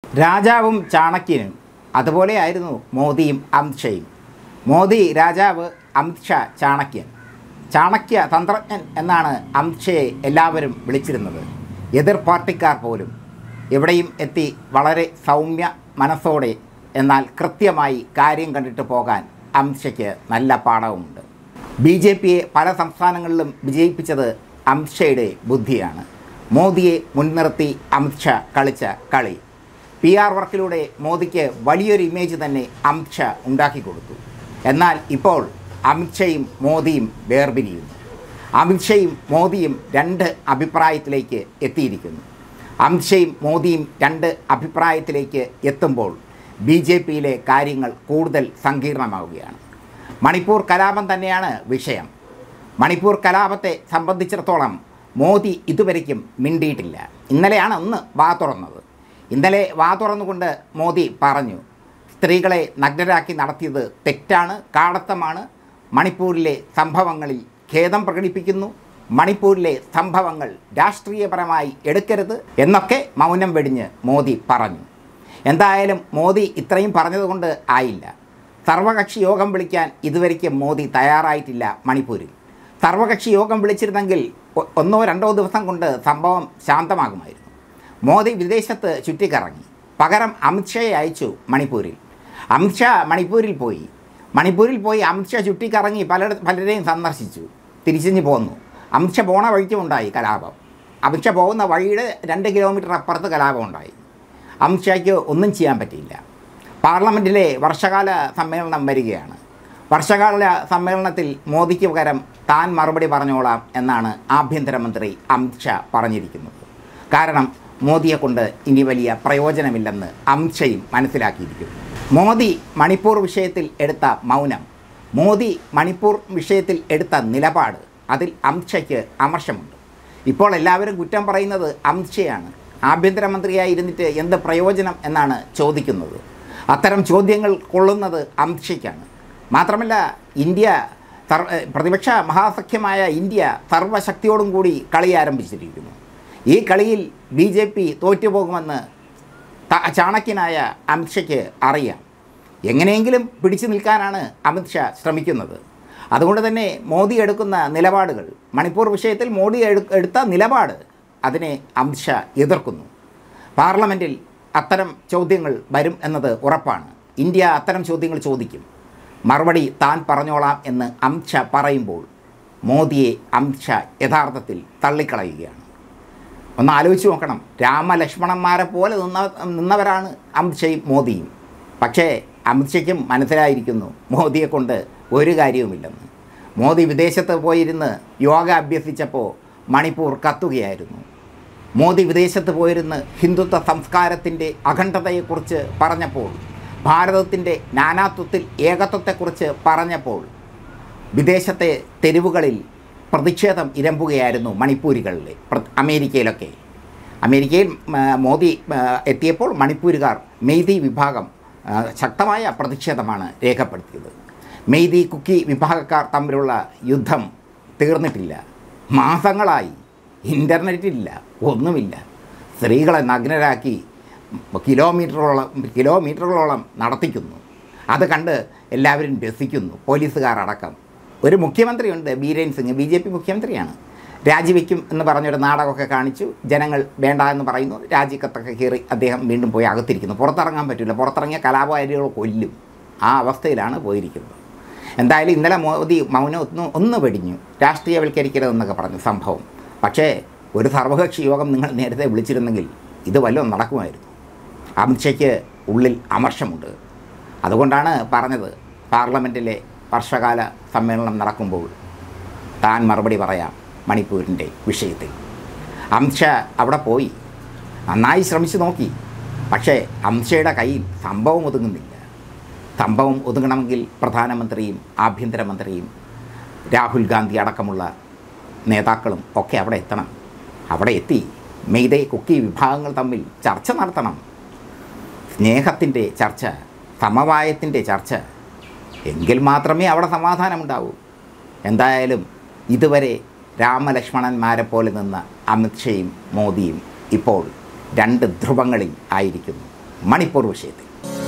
രാജാവും ചാണക്യനും അതുപോലെയായിരുന്നു മോദിയും അമിത്ഷയും മോദി രാജാവ് അമിത്ഷാ ചാണക്യൻ ചാണക്യ തന്ത്രജ്ഞൻ എന്നാണ് അമിത്ഷയെ എല്ലാവരും വിളിച്ചിരുന്നത് എതിർ പാർട്ടിക്കാർ പോലും എവിടെയും എത്തി വളരെ സൗമ്യ മനസ്സോടെ എന്നാൽ കൃത്യമായി കാര്യം കണ്ടിട്ട് പോകാൻ അമിത്ഷയ്ക്ക് നല്ല പാഠവുമുണ്ട് ബി ജെ പിയെ പല സംസ്ഥാനങ്ങളിലും വിജയിപ്പിച്ചത് അമിത്ഷയുടെ ബുദ്ധിയാണ് മോദിയെ മുൻനിർത്തി അമിത്ഷാ കളിച്ച കളി പി ആർ വർക്കിലൂടെ മോദിക്ക് വലിയൊരു ഇമേജ് തന്നെ അമിത്ഷാ ഉണ്ടാക്കി കൊടുത്തു എന്നാൽ ഇപ്പോൾ അമിത്ഷയും മോദിയും വേർപിരിയുന്നു അമിത്ഷയും മോദിയും രണ്ട് അഭിപ്രായത്തിലേക്ക് എത്തിയിരിക്കുന്നു അമിത്ഷയും മോദിയും രണ്ട് അഭിപ്രായത്തിലേക്ക് എത്തുമ്പോൾ ബി ജെ പിയിലെ കാര്യങ്ങൾ കൂടുതൽ സങ്കീർണമാവുകയാണ് മണിപ്പൂർ കലാപം തന്നെയാണ് വിഷയം മണിപ്പൂർ കലാപത്തെ സംബന്ധിച്ചിടത്തോളം മോദി ഇതുവരയ്ക്കും മിണ്ടിയിട്ടില്ല ഇന്നലെയാണ് ഒന്ന് വാ തുറന്നത് ഇന്നലെ വാ തുറന്നുകൊണ്ട് മോദി പറഞ്ഞു സ്ത്രീകളെ നഗ്നരാക്കി നടത്തിയത് തെറ്റാണ് കാടത്തമാണ് മണിപ്പൂരിലെ സംഭവങ്ങളിൽ ഖേദം പ്രകടിപ്പിക്കുന്നു മണിപ്പൂരിലെ സംഭവങ്ങൾ രാഷ്ട്രീയപരമായി എടുക്കരുത് എന്നൊക്കെ മൗനം വെടിഞ്ഞ് മോദി പറഞ്ഞു എന്തായാലും മോദി ഇത്രയും പറഞ്ഞതുകൊണ്ട് ആയില്ല സർവകക്ഷി യോഗം വിളിക്കാൻ ഇതുവരയ്ക്ക് മോദി തയ്യാറായിട്ടില്ല മണിപ്പൂരിൽ സർവകക്ഷി യോഗം വിളിച്ചിരുന്നെങ്കിൽ ഒ- ഒന്നോ രണ്ടോ ദിവസം കൊണ്ട് സംഭവം ശാന്തമാകുമായിരുന്നു മോദി വിദേശത്ത് ചുറ്റിക്കറങ്ങി പകരം അമിത്ഷയെ അയച്ചു മണിപ്പൂരിൽ അമിത്ഷാ മണിപ്പൂരിൽ പോയി മണിപ്പൂരിൽ പോയി അമിത്ഷാ ചുറ്റിക്കറങ്ങി പല പലരെയും സന്ദർശിച്ചു തിരിച്ചിഞ്ഞ് പോന്നു അമിത്ഷാ പോണ വഴിക്കുമുണ്ടായി കലാപം അമിത്ഷാ പോകുന്ന വഴിയുടെ രണ്ട് കിലോമീറ്റർ അപ്പുറത്ത് കലാപം ഉണ്ടായി അമിത്ഷായ്ക്ക് ഒന്നും ചെയ്യാൻ പറ്റിയില്ല പാർലമെൻറ്റിലെ വർഷകാല സമ്മേളനം വരികയാണ് വർഷകാല സമ്മേളനത്തിൽ മോദിക്ക് പകരം താൻ മറുപടി പറഞ്ഞോളാം എന്നാണ് ആഭ്യന്തരമന്ത്രി അമിത്ഷാ പറഞ്ഞിരിക്കുന്നത് കാരണം മോദിയെ കൊണ്ട് ഇനി വലിയ പ്രയോജനമില്ലെന്ന് അമിത്ഷയും മനസ്സിലാക്കിയിരിക്കുന്നു മോദി മണിപ്പൂർ വിഷയത്തിൽ എടുത്ത മൗനം മോദി മണിപ്പൂർ വിഷയത്തിൽ എടുത്ത നിലപാട് അതിൽ അമിത്ഷയ്ക്ക് അമർഷമുണ്ട് ഇപ്പോൾ എല്ലാവരും കുറ്റം പറയുന്നത് അമിത്ഷയാണ് ആഭ്യന്തരമന്ത്രിയായി ഇരുന്നിട്ട് എന്ത് പ്രയോജനം എന്നാണ് ചോദിക്കുന്നത് അത്തരം ചോദ്യങ്ങൾ കൊള്ളുന്നത് അമിത്ഷയ്ക്കാണ് മാത്രമല്ല ഇന്ത്യ സർ ഏ, പ്രതിപക്ഷ മഹാസഖ്യമായ ഇന്ത്യ സർവശക്തിയോടും കൂടി കളി ആരംഭിച്ചിരിക്കുന്നു ഈ കളിയിൽ ബി ജെ പി തോറ്റുപോകുമെന്ന് ത- ചാണക്യനായ അമിത്ഷയ്ക്ക് അറിയാം എങ്ങനെയെങ്കിലും പിടിച്ചു നിൽക്കാനാണ് അമിത്ഷാ ശ്രമിക്കുന്നത് അതുകൊണ്ട് തന്നെ മോദി എടുക്കുന്ന നിലപാടുകൾ മണിപ്പൂർ വിഷയത്തിൽ മോദി എടു എടുത്ത നിലപാട് അതിനെ അമിത്ഷാ എതിർക്കുന്നു പാർലമെൻറ്റിൽ അത്തരം ചോദ്യങ്ങൾ വരും എന്നത് ഉറപ്പാണ് ഇന്ത്യ അത്തരം ചോദ്യങ്ങൾ ചോദിക്കും മറുപടി താൻ പറഞ്ഞോളാം എന്ന് അമിത്ഷാ പറയുമ്പോൾ മോദിയെ അമിത്ഷാ യഥാർത്ഥത്തിൽ തള്ളിക്കളയുകയാണ് ഒന്ന് ആലോചിച്ച് നോക്കണം രാമലക്ഷ്മണന്മാരെ പോലെ നിന്ന നിന്നവരാണ് അമിത്ഷയും മോദിയും പക്ഷേ അമിത്ഷയ്ക്കും മനസ്സിലായിരിക്കുന്നു മോദിയെ കൊണ്ട് ഒരു കാര്യവുമില്ലെന്ന് മോദി വിദേശത്ത് പോയിരുന്ന് യോഗ അഭ്യസിച്ചപ്പോൾ മണിപ്പൂർ കത്തുകയായിരുന്നു മോദി വിദേശത്ത് പോയിരുന്ന് ഹിന്ദുത്വ സംസ്കാരത്തിൻ്റെ അഖണ്ഡതയെക്കുറിച്ച് പറഞ്ഞപ്പോൾ ഭാരതത്തിൻ്റെ നാനാത്വത്തിൽ ഏകത്വത്തെക്കുറിച്ച് പറഞ്ഞപ്പോൾ വിദേശത്തെ തെരുവുകളിൽ പ്രതിഷേധം ഇരമ്പുകയായിരുന്നു മണിപ്പൂരികളിൽ പ്ര- അമേരിക്കയിലൊക്കെ അമേരിക്കയിൽ ആ, മോദി ആ, എത്തിയപ്പോൾ മണിപ്പൂരുകാർ മെയ്തി വിഭാഗം ആ, ശക്തമായ പ്രതിഷേധമാണ് രേഖപ്പെടുത്തിയത് മെയ്തി കുക്കി വിഭാഗക്കാർ തമ്മിലുള്ള യുദ്ധം തീർന്നിട്ടില്ല മാസങ്ങളായി ഇൻ്റർനെറ്റില്ല ഒന്നുമില്ല സ്ത്രീകളെ നഗ്നരാക്കി കിലോമീറ്ററോളം കിലോമീറ്ററുകളോളം നടത്തിക്കുന്നു അത് കണ്ട് എല്ലാവരും രസിക്കുന്നു പോലീസുകാർ അടക്കം ഒരു മുഖ്യമന്ത്രിയുണ്ട് Biren Singh B J P മുഖ്യമന്ത്രിയാണ് രാജിവെക്കും എന്ന് പറഞ്ഞൊരു നാടകമൊക്കെ കാണിച്ചു ജനങ്ങൾ വേണ്ട എന്ന് പറയുന്നു രാജിക്കത്തൊക്കെ കയറി അദ്ദേഹം വീണ്ടും പോയി അകത്തിരിക്കുന്നു പുറത്തിറങ്ങാൻ പറ്റില്ല പുറത്തിറങ്ങിയ കലാപകാരികൾ കൊല്ലും ആ അവസ്ഥയിലാണ് പോയിരിക്കുന്നത് എന്തായാലും ഇന്നലെ മോദി മൗനം ഒന്ന് ഒന്ന് വെടിഞ്ഞു രാഷ്ട്രീയവൽക്കരിക്കരുതെന്നൊക്കെ പറഞ്ഞു സംഭവം പക്ഷേ ഒരു സർവകക്ഷി യോഗം നിങ്ങൾ നേരത്തെ വിളിച്ചിരുന്നെങ്കിൽ ഇത് വല്ലതും നടക്കുമായിരുന്നു അമിത്ഷയ്ക്ക് ഉള്ളിൽ അമർഷമുണ്ട് അതുകൊണ്ടാണ് പറഞ്ഞത് പാർലമെൻറ്റിലെ വർഷകാല സമ്മേളനം നടക്കുമ്പോൾ താൻ മറുപടി പറയാം മണിപ്പൂരിൻ്റെ വിഷയത്തിൽ അമിത്ഷാ അവിടെ പോയി നന്നായി ശ്രമിച്ചു നോക്കി പക്ഷേ അമിത്ഷയുടെ കയ്യിൽ സംഭവം ഒതുങ്ങുന്നില്ല സംഭവം ഒതുങ്ങണമെങ്കിൽ പ്രധാനമന്ത്രിയും ആഭ്യന്തരമന്ത്രിയും രാഹുൽ ഗാന്ധി അടക്കമുള്ള നേതാക്കളും ഒക്കെ അവിടെ എത്തണം അവിടെ എത്തി മെയ്തേ കുക്കി വിഭാഗങ്ങൾ തമ്മിൽ ചർച്ച നടത്തണം സ്നേഹത്തിൻ്റെ ചർച്ച സമവായത്തിൻ്റെ ചർച്ച എങ്കിൽ മാത്രമേ അവിടെ സമാധാനമുണ്ടാവൂ എന്തായാലും ഇതുവരെ രാമലക്ഷ്മണന്മാരെ പോലെ നിന്ന അമിത്ഷയും മോദിയും ഇപ്പോൾ രണ്ട് ധ്രുവങ്ങളിൽ ആയിരിക്കുന്നു മണിപ്പൂർ വിഷയത്തിൽ